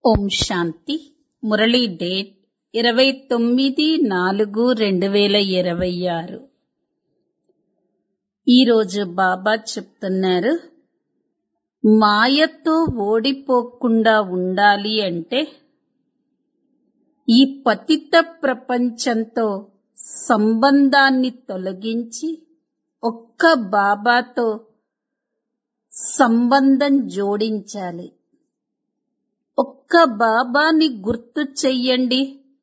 ఓం శాంతి Murali date ఇరవై తొమ్మిది నాలుగు రెండు వేల ఇరవై ఆరు ఈరోజు బాబా చెప్తున్నారు మాయతో ఓడిపోకుండా ఉండాలి అంటే ఈ పతిత ప్రపంచంతో సంబంధాన్ని తొలగించి ఒక్క బాబాతో సంబంధం జోడించాలి ఒక్క బాబాని గుర్తు చెయ్యండి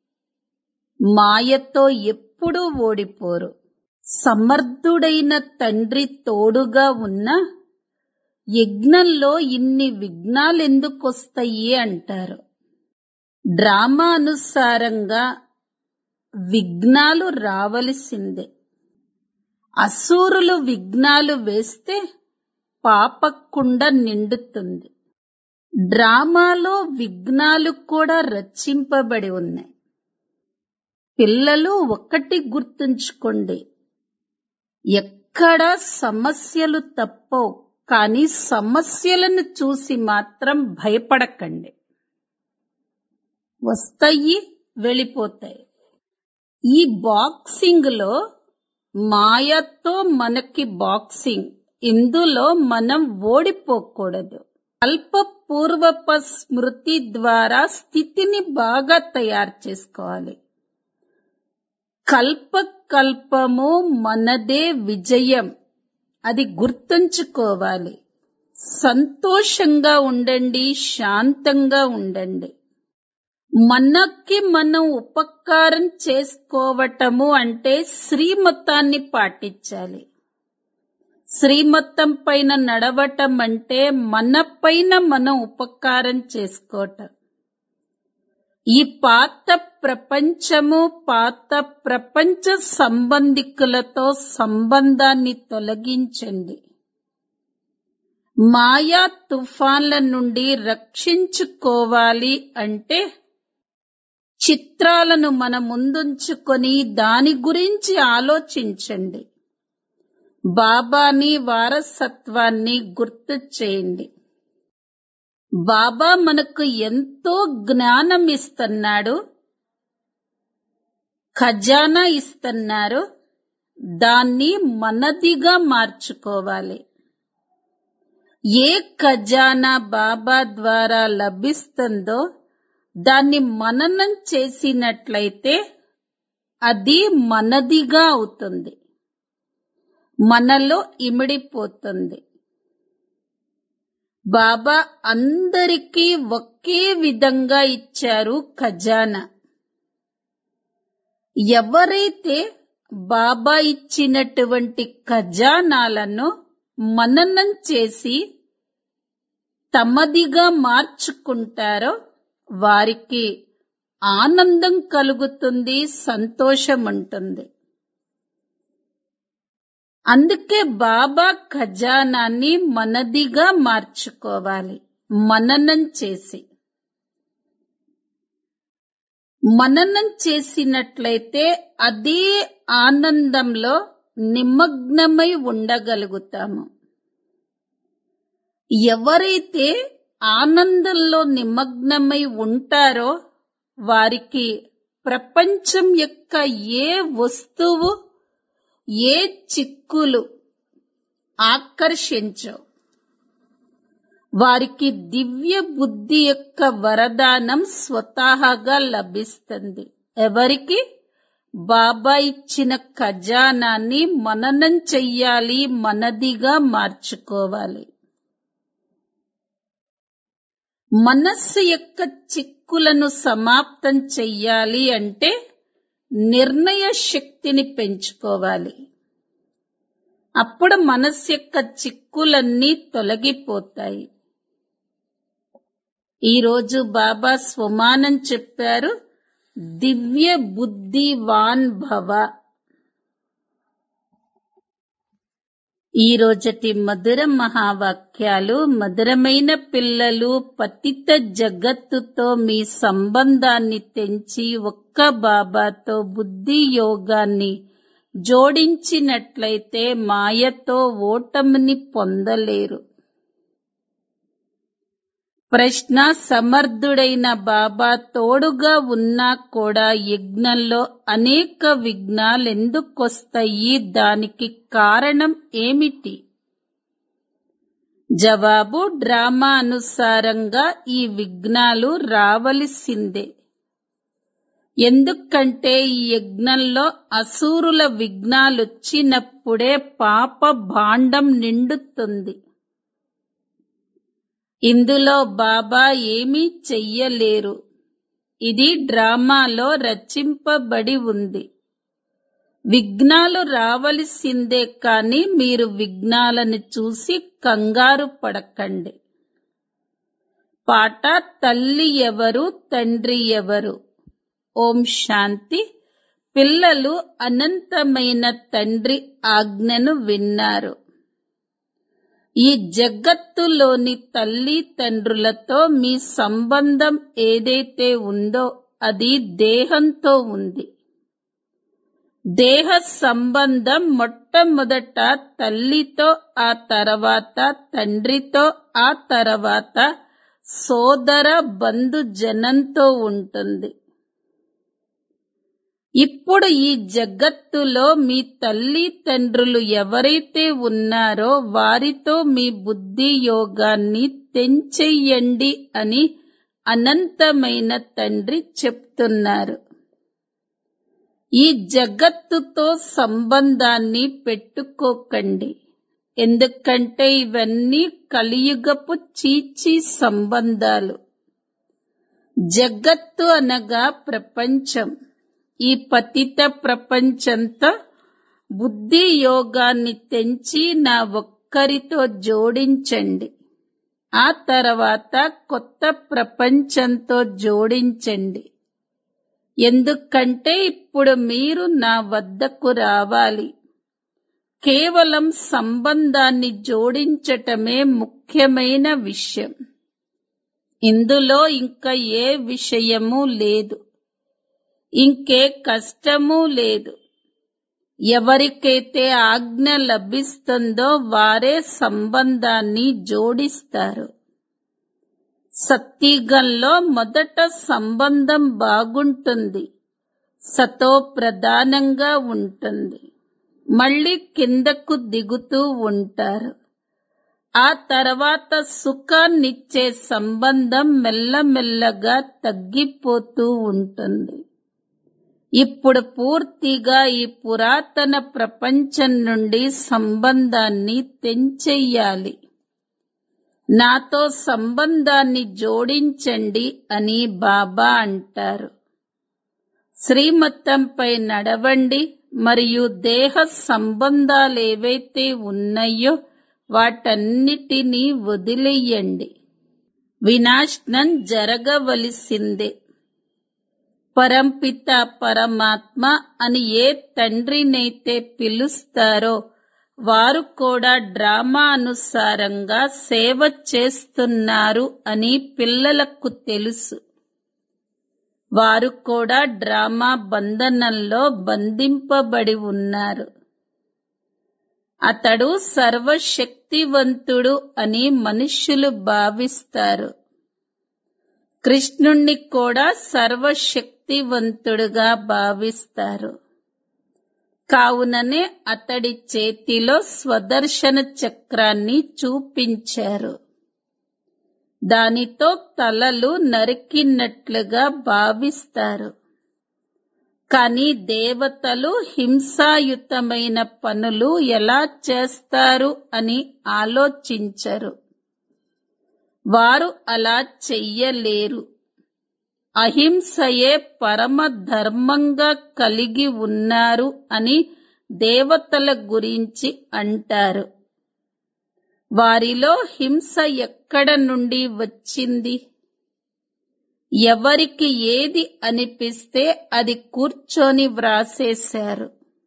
మాయతో ఎప్పుడూ ఓడిపోరు సమర్థుడైన తండ్రి తోడుగా ఉన్న యజ్ఞంలో ఇన్ని విఘ్నాలెందుకొస్తాయి అంటారు డ్రామా అనుసారంగా విఘ్నాలు రావలసిందే అసూరులు విఘ్నాలు వేస్తే పాపకుండ నిండుతుంది డ్రామాలో విఘ్నాలు కూడా రచింపబడి ఉన్నాయి పిల్లలు ఒక్కటి గుర్తుంచుకోండి ఎక్కడ సమస్యలు తప్పవు కానీ సమస్యలను చూసి మాత్రం భయపడకండి వస్తాయి వెళ్ళిపోతాయి ఈ బాక్సింగ్ లో మాయతో మనకి బాక్సింగ్ ఇందులో మనం ఓడిపోకూడదు అల్పపూర్వప స్మృతి ద్వారా స్థితిని బాగా తయారు చేసుకోవాలి కల్ప కల్పము మనదే విజయం అది గుర్తుంచుకోవాలి సంతోషంగా ఉండండి శాంతంగా ఉండండి మనకి మనం ఉపకారం చేసుకోవటము అంటే శ్రీమతాన్ని పాటించాలి శ్రీమతం పైన నడవటం అంటే మన పైన మనం ఉపకారం చేసుకోవటం ఈ పాత ప్రపంచము పాత ప్రపంచ సంబంధికులతో సంబంధాన్ని తొలగించండి మాయా తుఫాన్ల నుండి రక్షించుకోవాలి అంటే చిత్రాలను మన ముందుంచుకొని దాని గురించి ఆలోచించండి బాబాని వారసత్వాన్ని గుర్తు చేయండి బాబా మనకు ఎంతో జ్ఞానం ఇస్తున్నాడు ఖజానా ఇస్తున్నారు దాన్ని మనదిగా మార్చుకోవాలి ఏ ఖజానా బాబా ద్వారా లభిస్తుందో దాన్ని మననం చేసినట్లయితే అది మనదిగా అవుతుంది మనలో ఇమిడిపోతుంది బాబా అందరికీ ఒకే విధంగా ఇచ్చారు ఖజానా ఎవరైతే బాబా ఇచ్చినటువంటి ఖజానాలను మననం చేసి తమదిగా మార్చుకుంటారో వారికి ఆనందం కలుగుతుంది సంతోషం ఉంటుంది అందుకే బాబా ఖజానాన్ని మనదిగా మార్చుకోవాలి మననం చేసి మననం చేసినట్లయితే అదే ఆనందంలో నిమగ్నమై ఉండగలుగుతాము ఎవరైతే ఆనందంలో నిమగ్నమై ఉంటారో వారికి ప్రపంచం యొక్క ఏ వస్తువు ఏ చిక్కులు ఆకర్షించవు వారికి దివ్య బుద్ధి యొక్క వరదానం స్వతహాగా లభిస్తుంది ఎవరికి బాబా ఇచ్చిన ఖజానాన్ని మననం చెయ్యాలి మనదిగా మార్చుకోవాలి మనస్సు యొక్క చిక్కులను సమాప్తం చెయ్యాలి అంటే నిర్ణయ శక్తిని పెంచుకోవాలి అప్పుడు మనస్సు యొక్క చిక్కులన్నీ తొలగిపోతాయి ఈరోజు బాబా స్వమానం చెప్పారు దివ్య బుద్ధివాన్ భవ ఈ రోజటి మధుర మహావాక్యాలు మధురమైన పిల్లలు పతిత జగత్తుతో మీ సంబంధాన్ని తెంచి ఒక్క బాబాతో బుద్ధి యోగాన్ని జోడించినట్లయితే మాయతో ఓటమిని పొందలేరు ప్రశ్న సమర్థుడైన బాబా తోడుగా ఉన్నా కూడా యజ్ఞంలో అనేక విఘ్నాలెందుకొస్తాయి దానికి కారణం ఏమిటి జవాబు డ్రామా అనుసారంగా ఈ విఘ్నాలు రావలసిందే ఎందుకంటే ఈ యజ్ఞంలో అసూరుల విఘ్నాలొచ్చినప్పుడే పాప భాండం నిండుతుంది ఇందులో బాబా ఏమీ చెయ్యలేరు ఇది డ్రామాలో రచింపబడి ఉంది విఘ్నాలు రావలసిందే కాని మీరు విఘ్నాలను చూసి కంగారు పడకండి పాట తల్లి ఎవరు తండ్రి ఎవరు ఓం శాంతి పిల్లలు అనంతమైన తండ్రి ఆజ్ఞను విన్నారు ఈ జగత్తులోని తల్లి తండ్రులతో మీ సంబంధం ఏదైతే ఉందో అది దేహంతో ఉంది దేహ సంబంధం మొట్టమొదట తల్లితో ఆ తర్వాత తండ్రితో ఆ తర్వాత సోదర బంధు జనంతో ఉంటుంది ఇప్పుడు ఈ జగత్తులో మీ తల్లి తండ్రులు ఎవరైతే ఉన్నారో వారితో మీ బుద్ధి యోగాన్ని తెంచెయ్యండి అని అనంతమైన తండ్రి చెప్తున్నారు ఈ జగత్తుతో సంబంధాన్ని పెట్టుకోకండి ఎందుకంటే ఇవన్నీ కలియుగపు చీచి సంబంధాలు జగత్తు అనగా ప్రపంచం ఈ పతిత ప్రపంచంతో బుద్ధి యోగాన్ని తెంచి నా ఒక్కరితో జోడించండి ఆ తర్వాత కొత్త ప్రపంచంతో జోడించండి ఎందుకంటే ఇప్పుడు మీరు నా వద్దకు రావాలి కేవలం సంబంధాన్ని జోడించటమే ముఖ్యమైన విషయం ఇందులో ఇంకా ఏ విషయము లేదు ఇంకే కష్టమూ లేదు ఎవరికైతే ఆజ్ఞ లభిస్తుందో వారే సంబంధాన్ని జోడిస్తారు సత్తిగంలో మొదట సంబంధం బాగుంటుంది సతో ప్రధానంగా ఉంటుంది మళ్ళీ కిందకు దిగుతూ ఉంటారు ఆ తర్వాత సుఖాన్నిచ్చే సంబంధం మెల్లమెల్లగా తగ్గిపోతూ ఉంటుంది ఇప్పుడు పూర్తిగా ఈ పురాతన ప్రపంచం నుండి సంబంధాన్ని తెంచెయ్యాలి నాతో సంబంధాన్ని జోడించండి అని బాబా అంటారు శ్రీమతంపై నడవండి మరియు దేహ సంబంధాలేవైతే ఉన్నాయో వాటన్నిటినీ వదిలేయండి వినాశనం జరగవలసిందే పరంపిత పరమాత్మ అని ఏ తండ్రినైతే పిలుస్తారో వారు కూడా డ్రామా అనుసారంగా సేవ చేస్తున్నారు అని పిల్లలకు తెలుసు వారు కూడా డ్రామా బంధనంలో బంధింపబడి ఉన్నారు అతడు సర్వశక్తివంతుడు అని మనుష్యులు భావిస్తారు కృష్ణుణ్ణి కూడా సర్వశక్తివంతుడుగా భావిస్తారు కావుననే అతడి చేతిలో స్వదర్శన చక్రాన్ని చూపించారు దానితో తలలు నరికినట్లుగా భావిస్తారు కాని దేవతలు హింసాయుతమైన పనులు ఎలా చేస్తారు అని ఆలోచించరు వారు అలా చెయ్యలేరు అహింసయే పరమ ధర్మంగా కలిగి ఉన్నారు అని దేవతల గురించి అంటారు వారిలో హింస ఎక్కడ నుండి వచ్చింది ఎవరికి ఏది అనిపిస్తే అది కూర్చొని వ్రాసేశారు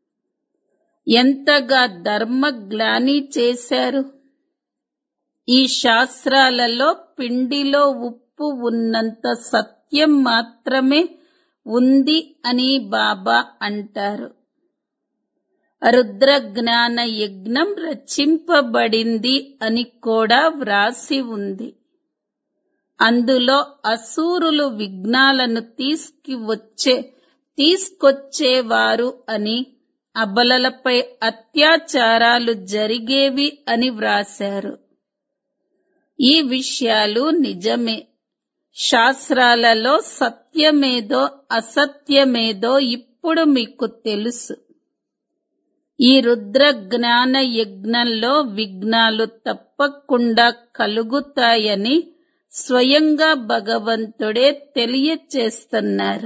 ఎంతగా ధర్మ గ్లాని చేశారు ఈ శాస్త్రాలలో పిండిలో ఉప్పు ఉన్నంత సత్యం మాత్రమే ఉంది అని బాబా అంటారు రుద్ర జ్ఞాన యజ్ఞం రచింపబడింది అని కూడా వ్రాసి ఉంది అందులో అసూరులు విఘ్నాలను తీసుకువచ్చే తీసుకొచ్చేవారు అని అబలలపై అత్యాచారాలు జరిగేవి అని వ్రాశారు ఈ విషయాలు నిజమే శాస్త్రాలలో సత్యమేదో అసత్యమేదో ఇప్పుడు మీకు తెలుసు ఈ రుద్ర జ్ఞాన యజ్ఞంలో విఘ్నాలు తప్పకుండా కలుగుతాయని స్వయంగా భగవంతుడే తెలియచేస్తున్నారు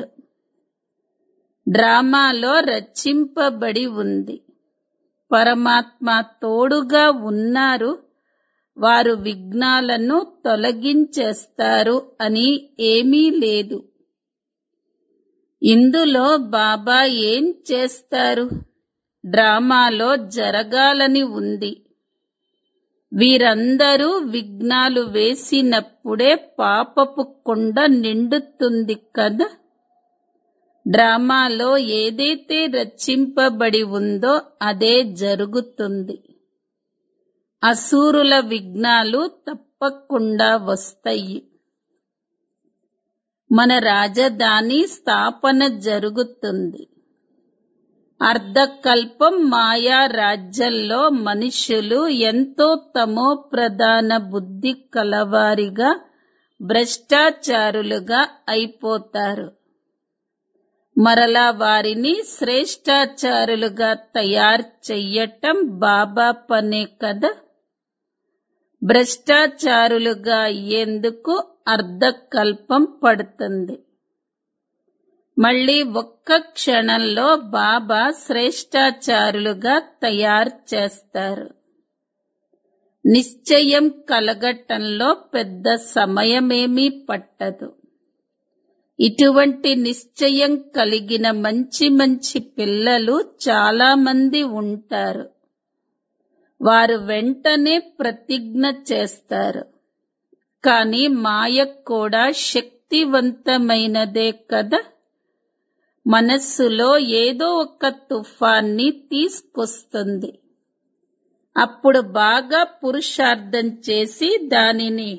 డ్రామాలో రచింపబడి ఉంది పరమాత్మ తోడుగా ఉన్నారు వారు విఘ్నాలను తొలగించేస్తారు అని ఏమీ లేదు ఇందులో బాబా ఏం చేస్తారు డ్రామాలో జరగాలని ఉంది వీరందరూ విఘ్నాలు వేసినప్పుడే పాపపు కొండ నిండుతుంది కదా డ్రామాలో ఏదైతే రచింపబడి ఉందో అదే జరుగుతుంది అసూరుల విఘ్నాలు తప్పకుండా వస్తాయి మన రాజధాని స్థాపన జరుగుతుంది అర్ధకల్పం మాయా రాజ్యంలో మనుషులు ఎంతో తమో ప్రధాన బుద్ధి కలవారిగా భ్రష్టాచారులుగా అయిపోతారు మరలా వారిని శ్రేష్టాచారులుగా తయారు చెయ్యటం బాబా పనే కదా భ్రష్టాచారులుగా అయ్యేందుకు అర్ధకల్పం పడుతుంది మళ్ళీ ఒక్క క్షణంలో బాబా శ్రేష్టాచారులుగా తయారు చేస్తారు నిశ్చయం కలగటంలో పెద్ద సమయమేమీ పట్టదు ఇటువంటి నిశ్చయం కలిగిన మంచి మంచి పిల్లలు చాలా మంది ఉంటారు వారు వెంటనే ప్రతిజ్ఞ చేస్తారు కానీ మాయ కూడా శక్తివంతమైనదే కదా మనస్సులో ఏదో ఒక తుఫాన్ని తీసుకొస్తుంది అప్పుడు బాగా పురుషార్థం చేసి దానిని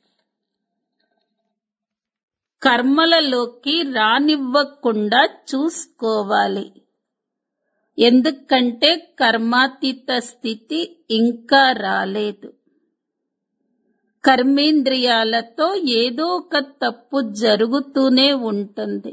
కర్మలలోకి రానివ్వకుండా చూసుకోవాలి ఎందుకంటే కర్మాతీత స్థితి ఇంకా రాలేదు కర్మేంద్రియాలతో ఏదో ఒక తప్పు జరుగుతూనే ఉంటుంది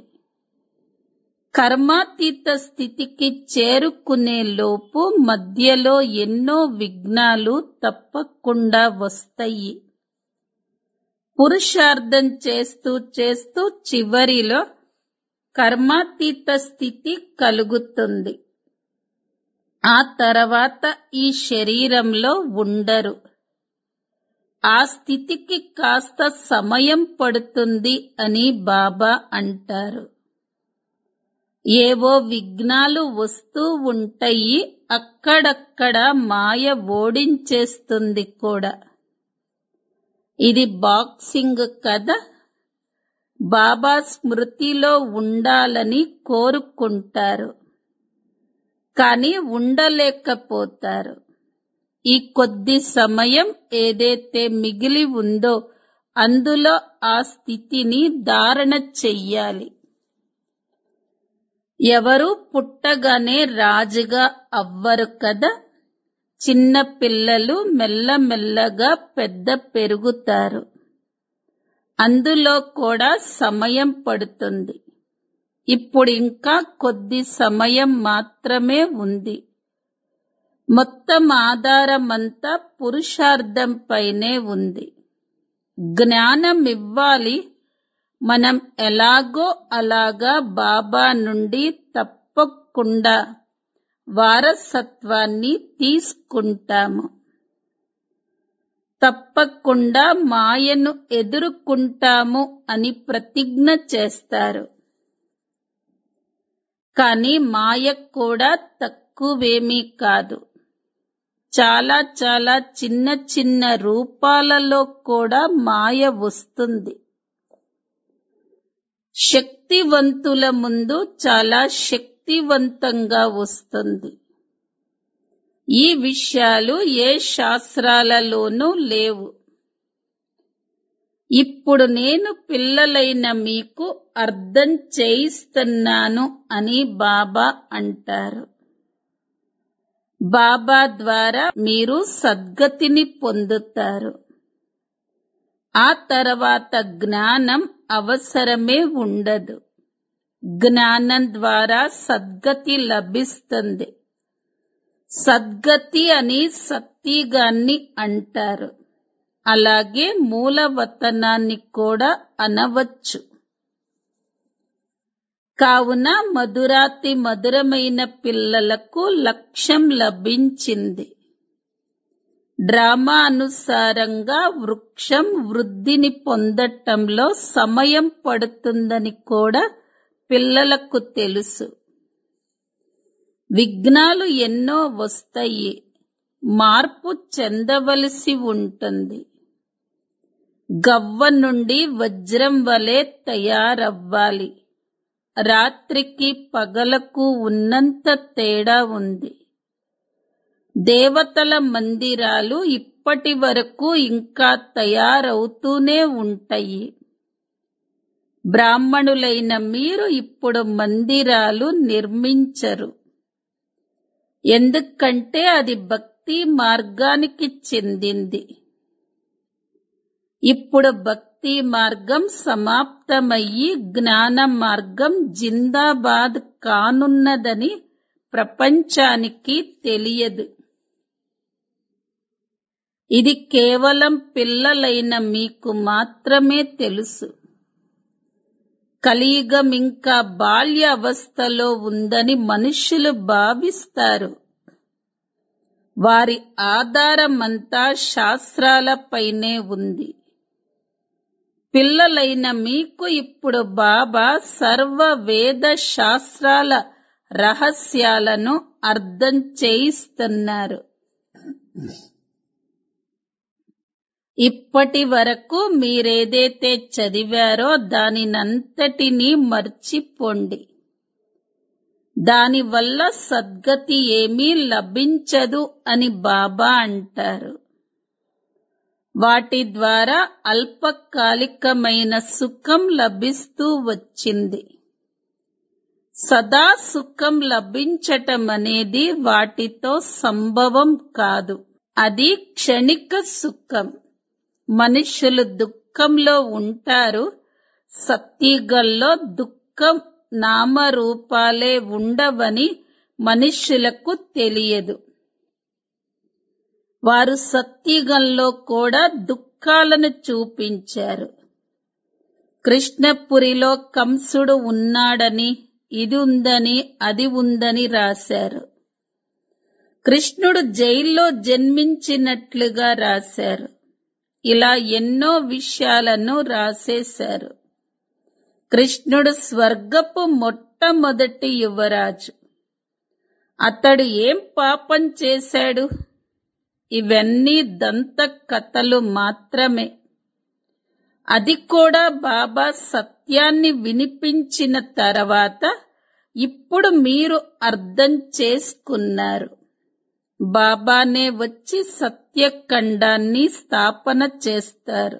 కర్మాతీత స్థితికి చేరుకునే లోపు మధ్యలో ఎన్నో విఘ్నాలు తప్పకుండా వస్తాయి పురుషార్థం చేస్తూ చేస్తూ చివరిలో కర్మాతీత స్థితి కలుగుతుంది ఆ తర్వాత ఈ శరీరంలో ఉండరు ఆ స్థితికి కాస్త సమయం పడుతుంది అని బాబా అంటారు ఏవో విఘ్నాలు వస్తూ ఉంటాయి అక్కడక్కడ మాయ ఓడించేస్తుంది కూడా ఇది బాక్సింగ్ కదా బాబా స్మృతిలో ఉండాలని కోరుకుంటారు కానీ ఉండలేకపోతారు ఈ కొద్ది సమయం ఏదైతే మిగిలి ఉందో అందులో ఆ స్థితిని ధారణ చెయ్యాలి ఎవరు పుట్టగానే రాజుగా అవ్వరు కదా చిన్న పిల్లలు మెల్లమెల్లగా పెద్ద పెరుగుతారు అందులో కూడా సమయం పడుతుంది ఇప్పుడు ఇంకా కొద్ది సమయం మాత్రమే ఉంది మొత్తం ఆధారమంతా పురుషార్థంపైనే ఉంది జ్ఞానం ఇవ్వాలి మనం ఎలాగో అలాగా బాబా నుండి తప్పకుండా వారసత్వాన్ని తీసుకుంటాము తప్పకుండా మాయను ఎదుర్కొంటాము అని ప్రతిజ్ఞ చేస్తారు కానీ మాయ కూడా తక్కువేమీ కాదు చాలా చాలా చిన్న చిన్న రూపాలలో కూడా మాయ వస్తుంది శక్తివంతుల ముందు చాలా శక్తివంతంగా వస్తుంది ఈ విషయాలు ఏ శాస్త్రాలలోనూ లేవు ఇప్పుడు నేను పిల్లలైన మీకు అర్థం చేయిస్తున్నాను అని బాబా అంటారు బాబా ద్వారా మీరు సద్గతిని పొందుతారు ఆ తర్వాత జ్ఞానం అవసరమే ఉండదు జ్ఞానం ద్వారా సద్గతి లభిస్తుంది సద్గతి అని సత్తిగాన్ని అంటారు అలాగే మూలవతనాన్ని కూడా అనవచ్చు కావున మధురాతి మధురమైన పిల్లలకు లక్ష్యం లభించింది డ్రామా అనుసారంగా వృక్షం వృద్ధిని పొందటంలో సమయం పడుతుందని కూడా పిల్లలకు తెలుసు విఘ్నాలు ఎన్నో వస్తాయి మార్పు చెందవలసి ఉంటుంది గవ్వ నుండి వజ్రం వలె తయారవ్వాలి రాత్రికి పగలకు ఉన్నంత తేడా ఉంది దేవతల మందిరాలు ఇప్పటి వరకు ఇంకా తయారవుతూనే ఉంటాయి బ్రాహ్మణులైన మీరు ఇప్పుడు మందిరాలు నిర్మించరు ఎందుకంటే అది భక్తి మార్గానికి చెందింది ఇప్పుడు భక్తి మార్గం సమాప్తమయ్యి జ్ఞాన మార్గం జిందాబాద్ కానున్నదని ప్రపంచానికి తెలియదు ఇది కేవలం పిల్లలైన మీకు మాత్రమే తెలుసు కలియుగం ఇంకా బాల్య అవస్థలో ఉందని మనుషులు భావిస్తారు వారి ఆధారమంతా శాస్త్రాలపైనే ఉంది పిల్లలైన మీకు ఇప్పుడు బాబా సర్వ వేద శాస్త్రాల రహస్యాలను అర్థం చేయిస్తున్నారు ఇప్పటి వరకు మీరేదైతే చదివారో దానినంతటినీ మర్చిపోండి దానివల్ల సద్గతి ఏమీ లభించదు అని బాబా అంటారు వాటి ద్వారా అల్పకాలికమైన సుఖం లభిస్తూ వచ్చింది సదా సుఖం లభించటం అనేది వాటితో సంభవం కాదు అది క్షణిక సుఖం మనుషులు దుఃఖంలో ఉంటారు సత్యగల్లో దుఃఖం నామరూపాలే ఉండవని మనుష్యులకు తెలియదు వారు సత్యగంలో కూడా దుఃఖాలను చూపించారు కృష్ణపురిలో కంసుడు ఉన్నాడని ఇది ఉందని అది ఉందని రాశారు కృష్ణుడు జైల్లో జన్మించినట్లుగా రాశారు ఇలా ఎన్నో విషయాలను రాసేశారు కృష్ణుడు స్వర్గపు మొట్టమొదటి యువరాజు అతడు ఏం పాపం చేశాడు ఇవన్నీ దంత కథలు మాత్రమే అది కూడా బాబా సత్యాన్ని వినిపించిన తర్వాత ఇప్పుడు మీరు అర్థం చేసుకున్నారు బాబానే వచ్చి సత్యఖండాన్ని స్థాపన చేస్తారు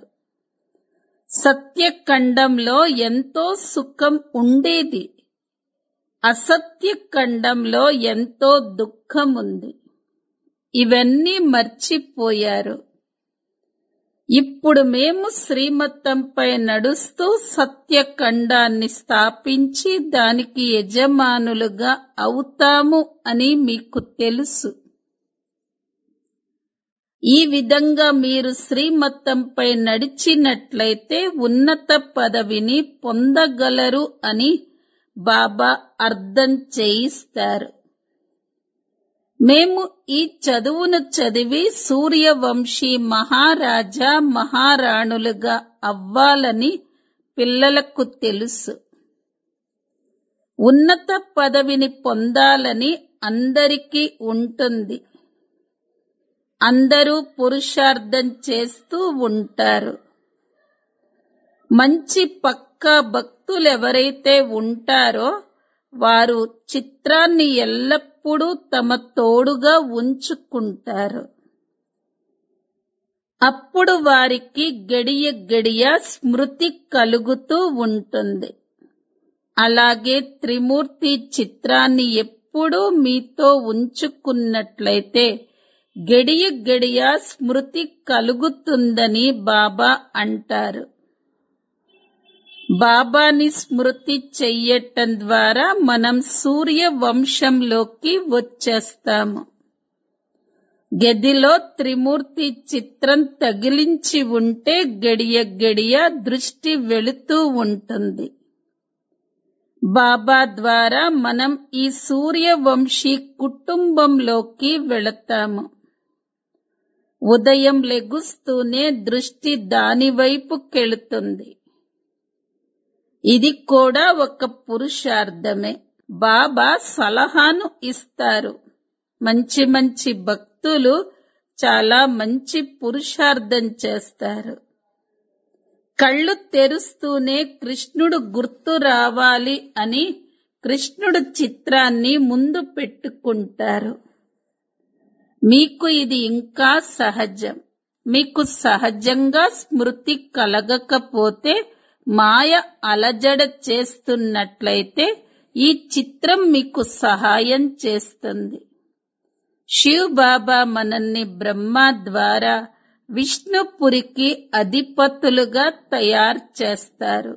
సత్యఖండంలో ఎంతో సుఖం ఉండేది అసత్య ఖండంలో ఎంతో దుఃఖం ఉంది ఇవన్నీ మర్చిపోయారు ఇప్పుడు మేము శ్రీమతంపై నడుస్తూ సత్యఖండాన్ని స్థాపించి దానికి యజమానులుగా అవుతాము అని మీకు తెలుసు ఈ విధంగా మీరు శ్రీమతంపై నడిచినట్లయితే ఉన్నత పదవిని పొందగలరు అని బాబా అర్థం చేయిస్తారు మేము ఈ చదువును చదివి సూర్యవంశీ మహారాజా మహారాణులుగా అవ్వాలని పిల్లలకు తెలుసు ఉన్నత పదవిని పొందాలని అందరికీ ఉంటుంది అందరూ పురుషార్థం చేస్తూ ఉంటారు మంచి పక్కా భక్తులు ఎవరైతే ఉంటారో వారు చిత్రాన్ని ఎల్లప్పుడూ తమ తోడుగా ఉంచుకుంటారు అప్పుడు వారికి గడియ గడియ స్మృతి కలుగుతూ ఉంటుంది అలాగే త్రిమూర్తి చిత్రాన్ని ఎప్పుడూ మీతో ఉంచుకున్నట్లయితే గడియ గడియ స్మృతి కలుగుతుందని బాబా అంటారు బాబాని స్మృతి చెయ్యటం ద్వారా మనం సూర్య వంశంలోకి వచ్చేస్తాము గదిలో త్రిమూర్తి చిత్రం తగిలించి ఉంటే గడియ గడియ దృష్టి వెళుతూ ఉంటుంది బాబా ద్వారా మనం ఈ సూర్యవంశీ కుటుంబంలోకి వెళతాము ఉదయం లెగుస్తూనే దృష్టి దానివైపుకెళుతుంది ఇది కూడా ఒక పురుషార్థమే బాబా సలహాను ఇస్తారు మంచి మంచి భక్తులు చాలా మంచి పురుషార్థం చేస్తారు కళ్ళు తెరుస్తూనే కృష్ణుడు గుర్తు రావాలి అని కృష్ణుడు చిత్రాన్ని ముందు పెట్టుకుంటారు మీకు ఇది ఇంకా సహజం మీకు సహజంగా స్మృతి కలగకపోతే మాయ అలజడ చేస్తున్నట్లయితే ఈ చిత్రం మీకు సహాయం చేస్తుంది శివ్ బాబా మనల్ని బ్రహ్మ ద్వారా విష్ణుపురికి అధిపతులుగా తయారు చేస్తారు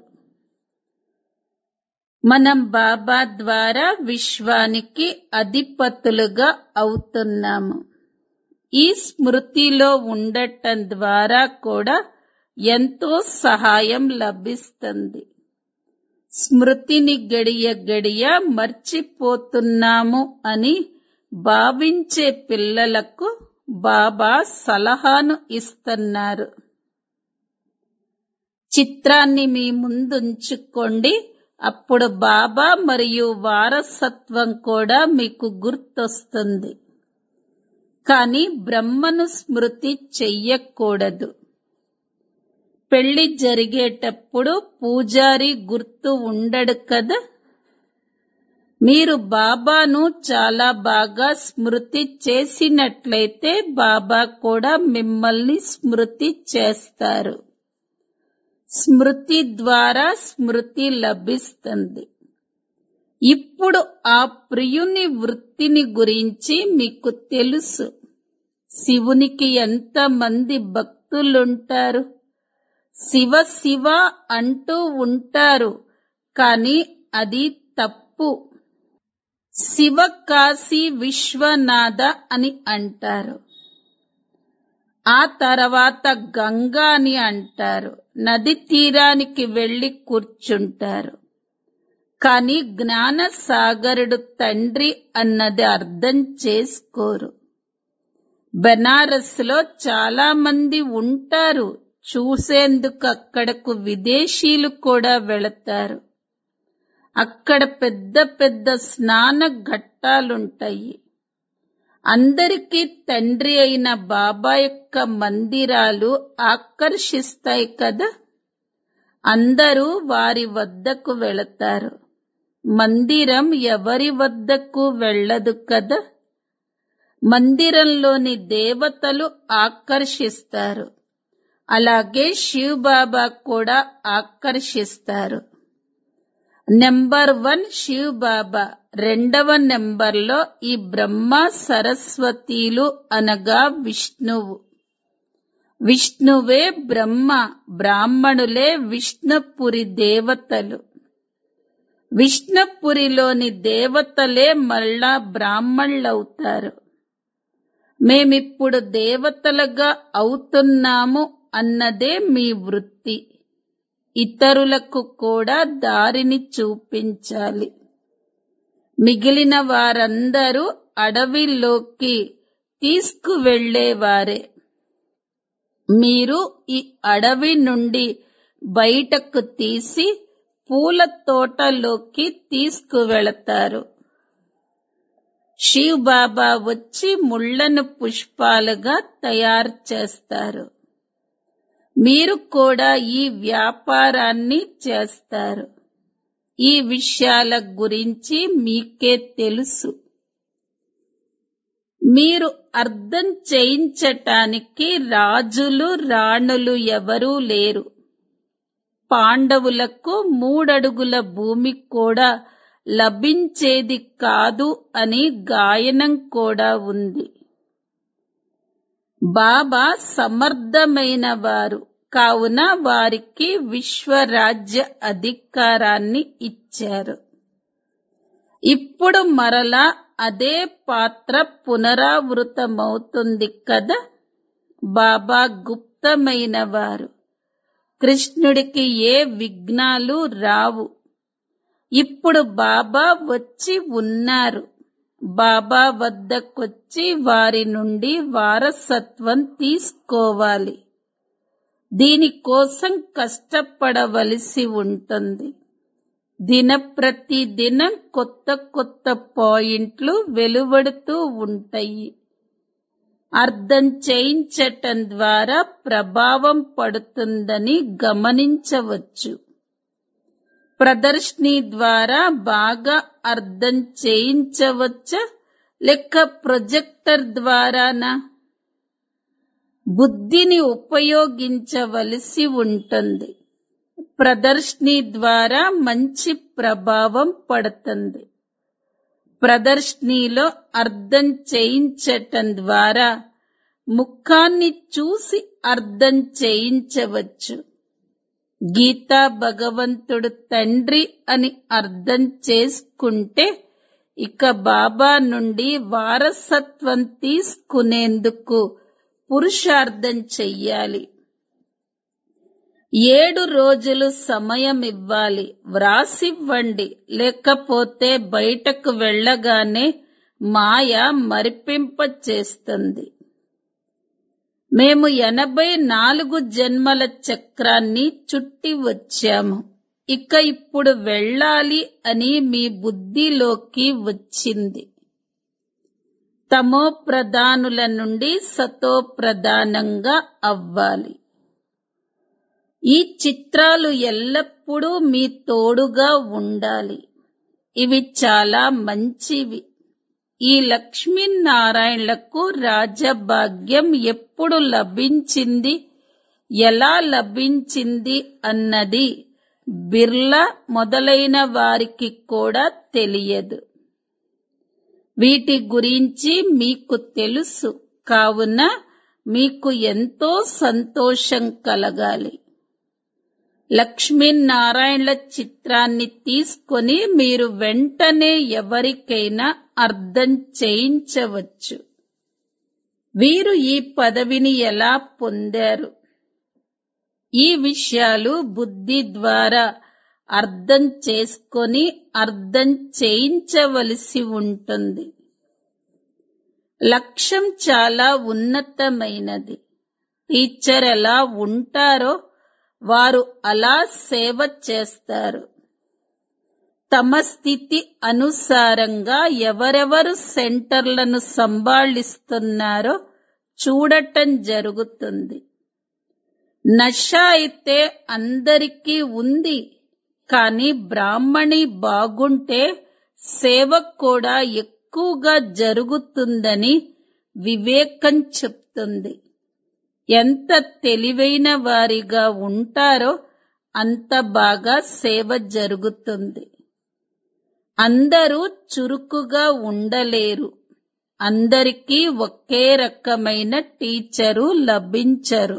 మనం బాబా ద్వారా విశ్వానికి అధిపతులుగా అవుతున్నాము ఈ స్మృతిలో ఉండటం ద్వారా కూడా ఎంతో సహాయం లభిస్తుంది స్మృతిని గడియ గడియ మర్చిపోతున్నాము అని భావించే పిల్లలకు బాబా సలహాను ఇస్తున్నారు చిత్రాన్ని మీ ముందుంచుకోండి అప్పుడు బాబా మరియు వారసత్వం కూడా మీకు గుర్తొస్తుంది కానీ బ్రహ్మను స్మృతి చెయ్యకూడదు పెళ్లి జరిగేటప్పుడు పూజారి గుర్తు ఉండడు కదా మీరు బాబాను చాలా బాగా స్మృతి చేసినట్లయితే బాబా కూడా మిమ్మల్ని స్మృతి చేస్తారు స్మృతి ద్వారా స్మృతి లభిస్తుంది ఇప్పుడు ఆ ప్రియుని వృత్తిని గురించి మీకు తెలుసు శివునికి ఎంతమంది భక్తులుంటారు శివ శివ అంటూ ఉంటారు కానీ అది తప్పు శివ కాశీ విశ్వనాథ అని అంటారు ఆ తర్వాత గంగా అని అంటారు నది తీరానికి వెళ్లి కూర్చుంటారు కానీ జ్ఞాన సాగరుడు తండ్రి అన్నది అర్థం చేసుకోరు బెనారస్ లో చాలా మంది ఉంటారు చూసేందుకు అక్కడకు విదేశీయులు కూడా వెళతారు అక్కడ పెద్ద పెద్ద స్నాన ఘట్టాలుంటాయి అందరికీ తండ్రి అయిన బాబా యొక్క మందిరాలు ఆకర్షిస్తాయి కదా అందరూ వారి వద్దకు వెళతారు మందిరం ఎవరి వద్దకు వెళ్ళదు కదా మందిరంలోని దేవతలు ఆకర్షిస్తారు అలాగే శివ్ బాబా కూడా ఆకర్షిస్తారు నెంబర్ వన్ శివ్ బాబా రెండవ నెంబర్లో ఈ బ్రహ్మ సరస్వతీలు అనగా విష్ణువు విష్ణువే బ్రహ్మ బ్రాహ్మణులే విష్ణుపురి దేవతలు విష్ణుపురిలోని దేవతలే మళ్ళా బ్రాహ్మణులవుతారు మేమిప్పుడు దేవతలుగా అవుతున్నాము అన్నదే మీ వృత్తి ఇతరులకు కూడా దారిని చూపించాలి మిగిలిన వారందరూ అడవిలోకి తీసుకువెళ్లేవారే మీరు ఈ అడవి నుండి బయటకు తీసి పూల తోటలోకి తీసుకువెళతారు శివ్ బాబా వచ్చి ముళ్లను పుష్పాలుగా తయారు చేస్తారు మీరు కూడా ఈ వ్యాపారాన్ని చేస్తారు ఈ విషయాల గురించి మీకే తెలుసు మీరు అర్థం చేయించటానికి రాజులు రాణులు ఎవరూ లేరు పాండవులకు మూడడుగుల భూమి కూడా లభించేది కాదు అని గాయనం కూడా ఉంది బాబా సమర్థమైన వారు కావున వారికి విశ్వరాజ్య అధికారాన్ని ఇచ్చారు ఇప్పుడు మరలా అదే పాత్ర పునరావృతమవుతుంది కదా బాబా గుప్తమైన వారు కృష్ణుడికి ఏ విఘ్నాలు రావు ఇప్పుడు బాబా వచ్చి ఉన్నారు బాబా వద్దకొచ్చి వారి నుండి వారసత్వం తీసుకోవాలి దీనికోసం కష్టపడవలసి ఉంటుంది దిన ప్రతి దినం కొత్త కొత్త పాయింట్లు వెలువడుతూ ఉంటాయి అర్థం చేయించటం ద్వారా ప్రభావం పడుతుందని గమనించవచ్చు ప్రదర్శిని ద్వారా బాగా అర్థం చేయించవచ్చా లేక ప్రొజెక్టర్ ద్వారానా బుద్ధిని ఉపయోగించవలసి ఉంటుంది ప్రదర్శిని ద్వారా మంచి ప్రభావం పడుతుంది ప్రదర్శనలో అర్థం చేయించటం ద్వారా ముఖాన్ని చూసి అర్థం చేయించవచ్చు గీతా భగవంతుడు తండ్రి అని అర్థం చేసుకుంటే ఇక బాబా నుండి వారసత్వం తీసుకునేందుకు పురుషార్థం చెయ్యాలి ఏడు రోజులు సమయం ఇవ్వాలి వ్రాసివ్వండి లేకపోతే బయటకు వెళ్ళగానే మాయ మరిపింప చేస్తుంది మేము ఎనభై నాలుగు జన్మల చక్రాన్ని చుట్టి వచ్చాము ఇక ఇప్పుడు వెళ్ళాలి అని మీ బుద్ధిలోకి వచ్చింది తమో ప్రధానుల నుండి సతో ప్రధానంగా అవ్వాలి ఈ చిత్రాలు ఎల్లప్పుడూ మీ తోడుగా ఉండాలి ఇవి చాలా మంచివి ఈ లక్ష్మీనారాయణలకు రాజభాగ్యం ఎప్పుడు లభించింది ఎలా లభించింది అన్నది బిర్లా మొదలైన వారికి కూడా తెలియదు వీటి గురించి మీకు తెలుసు కావున మీకు ఎంతో సంతోషం కలగాలి లక్ష్మీనారాయణల చిత్రాన్ని తీసుకొని మీరు వెంటనే ఎవరికైనా అర్థం చేయించవచ్చు వీరు ఈ పదవిని ఎలా పొందారు ఈ విషయాలు బుద్ధి ద్వారా అర్థం చేసుకొని అర్థం చేయించవలసి ఉంటుంది లక్ష్యం చాలా ఉన్నతమైనది టీచర్ ఎలా ఉంటారో వారు అలా సేవ చేస్తారు తమ స్థితి అనుసారంగా ఎవరెవరు సెంటర్లను సంభాళిస్తున్నారో చూడటం జరుగుతుంది నష అయితే అందరికీ ఉంది కానీ బ్రాహ్మణి బాగుంటే సేవ కూడా ఎక్కువగా జరుగుతుందని వివేకం చెప్తుంది ఎంత తెలివైన వారిగా ఉంటారో అంత బాగా సేవ జరుగుతుంది అందరూ చురుకుగా ఉండలేరు అందరికీ ఒకే రకమైన టీచరు లభించరు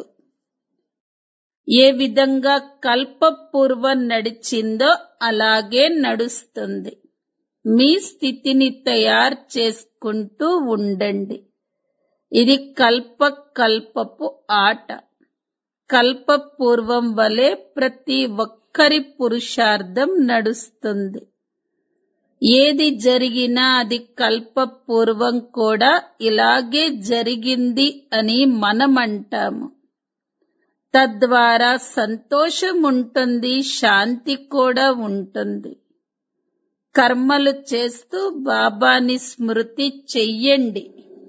ఏ విధంగా కల్పపూర్వం నడిచిందో అలాగే నడుస్తుంది మీ స్థితిని తయారు చేసుకుంటూ ఉండండి ఇది కల్ప కల్పపు ఆట కల్పపూర్వం వలె ప్రతి ఒక్కరి పురుషార్థం నడుస్తుంది ఏది జరిగినా అది కల్పపూర్వం కూడా ఇలాగే జరిగింది అని మనం అంటాము తద్వారా సంతోషం ఉంటుంది శాంతి కూడా ఉంటుంది కర్మలు చేస్తూ బాబాని స్మృతి చెయ్యండి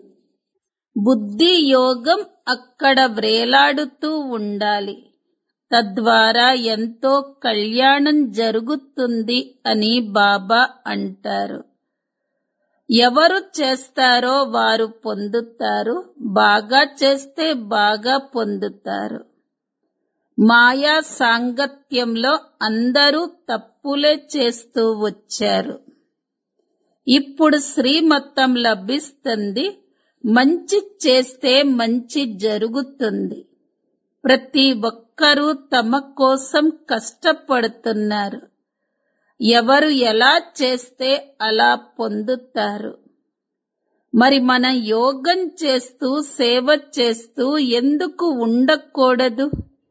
బుద్ధి యోగం అక్కడ వ్రేలాడుతూ ఉండాలి తద్వారా ఎంతో కళ్యాణం జరుగుతుంది అని బాబా అంటారు ఎవరు చేస్తారో వారు పొందుతారు బాగా చేస్తే బాగా పొందుతారు మాయా సాంగత్యంలో అందరూ తప్పులే చేస్తూ వచ్చారు ఇప్పుడు శ్రీమతం లభిస్తుంది మంచి చేస్తే మంచి జరుగుతుంది ప్రతి ఒక్కరూ తమ కోసం కష్టపడుతున్నారు ఎవరు ఎలా చేస్తే అలా పొందుతారు మరి మన యోగం చేస్తూ సేవ చేస్తూ ఎందుకు ఉండకూడదు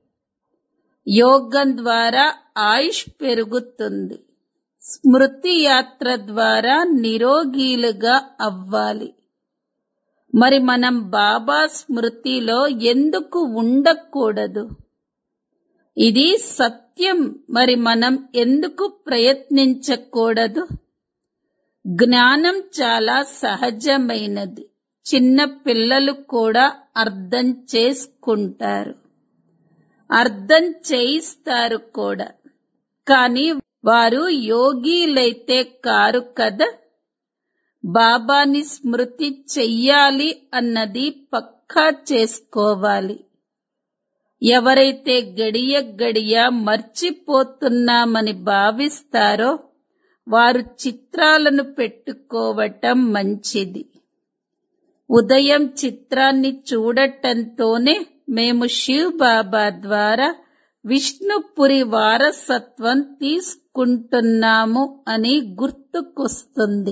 యోగం ద్వారా ఆయుష్ పెరుగుతుంది స్మృతి యాత్ర ద్వారా నిరోగీలుగా అవ్వాలి మరి మనం బాబా స్మృతిలో ఎందుకు ఉండకూడదు ఇది సత్యం మరి మనం ఎందుకు ప్రయత్నించకూడదు జ్ఞానం చాలా సహజమైనది చిన్న పిల్లలు కూడా అర్థం చేసుకుంటారు అర్థం చేయిస్తారు కూడా కానీ వారు యోగీలైతే కారు కదా బాబాని స్మృతి చెయ్యాలి అన్నది పక్కా చేసుకోవాలి ఎవరైతే గడియ గడియ మర్చిపోతున్నామని భావిస్తారో వారు చిత్రాలను పెట్టుకోవటం మంచిది ఉదయం చిత్రాన్ని చూడటంతోనే మేము శివ్ బాబా ద్వారా విష్ణుపురి వారసత్వం తీసుకుంటున్నాము అని గుర్తుకొస్తుంది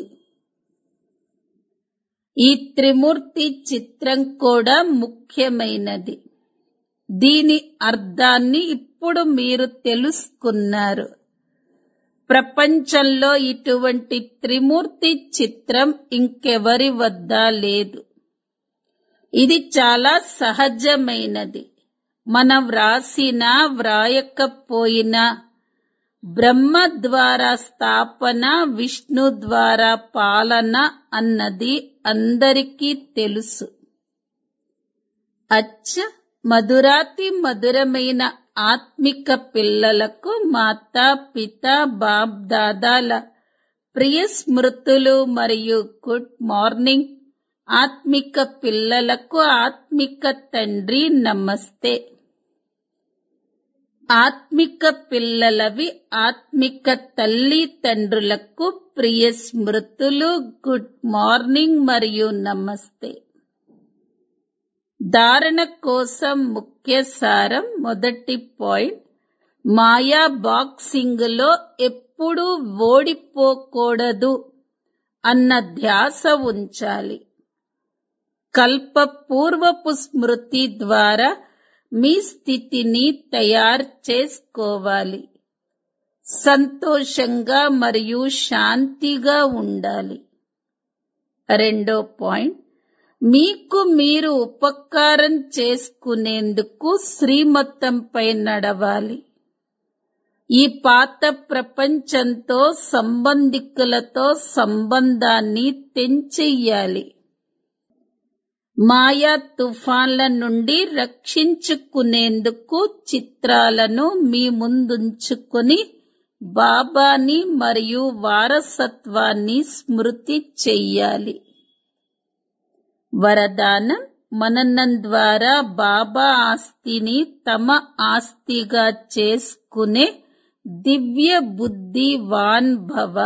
ఈ త్రిమూర్తి చిత్రం కూడా ముఖ్యమైనది దీని అర్థాన్ని ఇప్పుడు మీరు తెలుసుకున్నారు ప్రపంచంలో ఇటువంటి త్రిమూర్తి చిత్రం ఇంకెవరి వద్ద లేదు ఇది చాలా సహజమైనది మనం వ్రాసినా వ్రాయకపోయినా బ్రహ్మ ద్వారా స్థాపన విష్ణు ద్వారా పాలన అన్నది అందరికీ తెలుసు అచ్చ మధురాతి మధురమైన ఆత్మిక పిల్లలకు మాతా పిత బాప్ దాదాల ప్రియ స్మృతులు మరియు గుడ్ మార్నింగ్ ఆత్మిక పిల్లలకు ఆత్మిక తండ్రి నమస్తే ఆత్మిక పిల్లలవి ఆత్మిక తల్లి తండ్రులకు ప్రియ స్మృతులు గుడ్ మార్నింగ్ మరియు నమస్తే ధారణ కోసం ముఖ్య సారం మొదటి పాయింట్ మాయా బాక్సింగ్ లో ఎప్పుడూ ఓడిపోకూడదు అన్న ధ్యాస ఉంచాలి కల్ప పూర్వపు స్మృతి ద్వారా మీ స్థితిని తయారు చేసుకోవాలి సంతోషంగా మరియు శాంతిగా ఉండాలి రెండో పాయింట్ మీకు మీరు ఉపకారం చేసుకునేందుకు శ్రీమతంపై నడవాలి ఈ పాత ప్రపంచంతో సంబంధికులతో సంబంధాన్ని తెంచెయ్యాలి మాయా తుఫాన్ల నుండి రక్షించుకునేందుకు చిత్రాలను మీ ముందుంచుకొని బాబాని మరియు వారసత్వాన్ని స్మృతి చెయ్యాలి వరదానం మననం ద్వారా బాబా ఆస్తిని తమ ఆస్తిగా చేసుకునే దివ్య బుద్ధి వాన్ భవ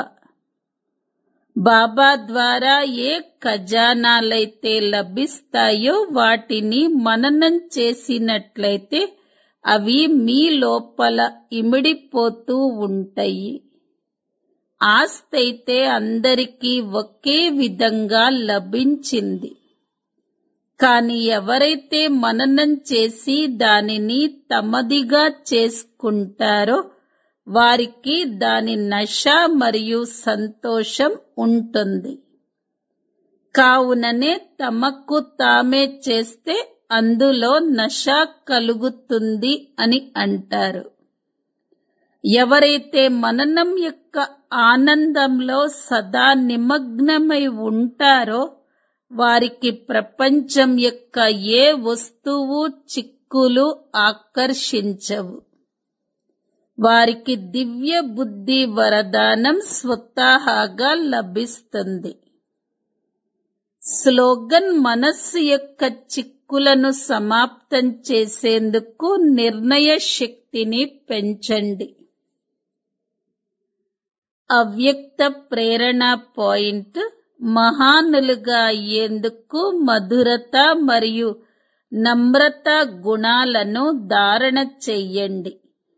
బాబా ద్వారా ఏ ఖజానాలైతే లభిస్తాయో వాటిని మననం చేసినట్లయితే అవి మీ లోపల ఇమిడిపోతూ ఉంటాయి ఆస్తైతే అందరికీ ఒకే విధంగా లభించింది కాని ఎవరైతే మననం చేసి దానిని తమదిగా చేసుకుంటారో వారికి దాని నశ మరియు సంతోషం ఉంటుంది కావుననే తమకు తామే చేస్తే అందులో నశ కలుగుతుంది అని అంటారు ఎవరైతే మననం యొక్క ఆనందంలో సదా నిమగ్నమై ఉంటారో వారికి ప్రపంచం యొక్క ఏ వస్తువు చిక్కులు ఆకర్షించవు వారికి దివ్య బుద్ధి వరదానం స్వతహాగా లభిస్తుంది స్లోగన్ మనస్సు యొక్క చిక్కులను సమాప్తం చేసేందుకు నిర్ణయ శక్తిని పెంచండి అవ్యక్త ప్రేరణ పాయింట్ మహానులుగా అయ్యేందుకు మధురత మరియు నమ్రత గుణాలను ధారణ చెయ్యండి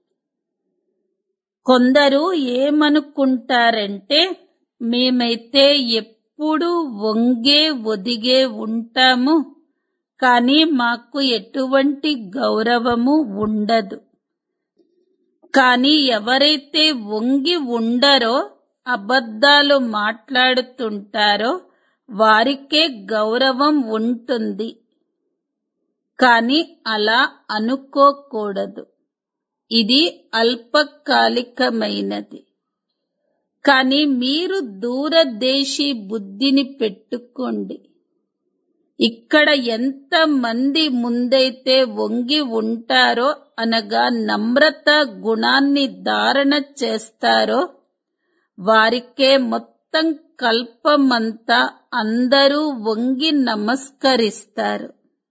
కొందరు ఏమనుకుంటారంటే మేమైతే ఎప్పుడూ వంగే ఒదిగే ఉంటాము కానీ మాకు ఎటువంటి గౌరవము ఉండదు కానీ ఎవరైతే వంగి ఉండరో అబద్ధాలు మాట్లాడుతుంటారో వారికే గౌరవం ఉంటుంది కానీ అలా అనుకోకూడదు ఇది అల్పకాలికమైనది కానీ మీరు దూరదేశీ బుద్ధిని పెట్టుకోండి ఇక్కడ ఎంత మంది ముందైతే వంగి ఉంటారో అనగా నమ్రత గుణాన్ని ధారణ చేస్తారో వారికే మొత్తం కల్పమంతా అందరూ వంగి నమస్కరిస్తారు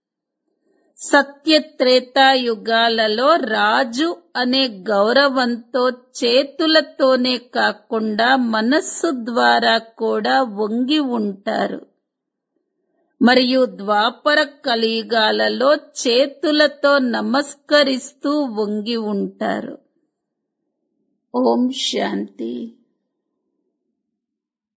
సత్యత్రేతాయుగాలలో రాజు అనే గౌరవంతో చేతులతోనే కాకుండా మనస్సు ద్వారా కూడా వంగి ఉంటారు మరియు ద్వాపర కలియుగాలలో చేతులతో నమస్కరిస్తూ వంగి ఉంటారు ఓం శాంతి